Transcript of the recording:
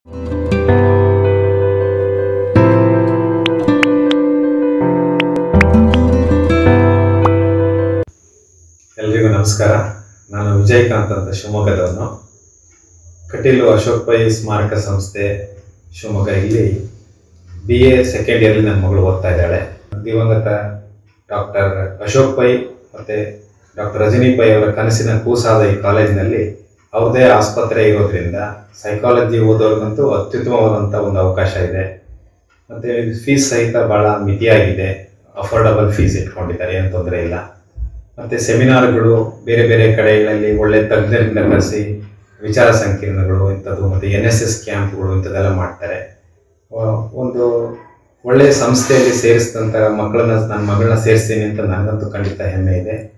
ಎಲ್ರಿಗೂ ನಮಸ್ಕಾರ ನಾನು ವಿಜಯಕಾಂತ್ ಅಂತ ಶಿವಮೊಗ್ಗದವನು ಕಟೀಲು ಅಶೋಕ್ ಪೈ ಸ್ಮಾರಕ ಸಂಸ್ಥೆ ಶಿವಮೊಗ್ಗ ಇಲ್ಲಿ ಬಿ ಎ ಸೆಕೆಂಡ್ ಇಯರ್ಲಿ ನನ್ನ ಮಗಳು ಓದ್ತಾ ಇದ್ದಾಳೆ ದಿವಂಗತ ಡಾಕ್ಟರ್ ಅಶೋಕ್ ಪೈ ಮತ್ತು ಡಾಕ್ಟರ್ ರಜನಿ ಪೈ ಅವರ ಕನಸಿನ ಕೂಸಾದ ಈ ಕಾಲೇಜಿನಲ್ಲಿ ಅವ್ರದ್ದೇ ಆಸ್ಪತ್ರೆ ಇರೋದ್ರಿಂದ ಸೈಕಾಲಜಿ ಓದೋರ್ಗಂತೂ ಅತ್ಯುತ್ತಮವಾದಂಥ ಒಂದು ಅವಕಾಶ ಇದೆ ಮತ್ತು ಫೀಸ್ ಸಹಿತ ಭಾಳ ಮಿತಿಯಾಗಿದೆ ಅಫೋರ್ಡಬಲ್ ಫೀಸ್ ಇಟ್ಕೊಂಡಿದ್ದಾರೆ ಏನು ತೊಂದರೆ ಇಲ್ಲ ಮತ್ತು ಸೆಮಿನಾರ್ಗಳು ಬೇರೆ ಬೇರೆ ಕಡೆಗಳಲ್ಲಿ ಒಳ್ಳೆ ತಜ್ಞರಿಂದ ಕರೆಸಿ ವಿಚಾರ ಸಂಕಿರಣಗಳು ಇಂಥದ್ದು ಮತ್ತು ಎನ್ ಎಸ್ ಎಸ್ ಕ್ಯಾಂಪ್ಗಳು ಇಂಥದ್ದೆಲ್ಲ ಮಾಡ್ತಾರೆ ಆ, ಒಂದು ಒಳ್ಳೆಯ ಸಂಸ್ಥೆಯಲ್ಲಿ ಸೇರಿಸಿದಂಥ ಮಕ್ಕಳನ್ನ ನನ್ನ ಮಗಳನ್ನ ಸೇರಿಸ್ತೀನಿ ಅಂತ ನನಗಂತೂ ಖಂಡಿತ ಹೆಮ್ಮೆ ಇದೆ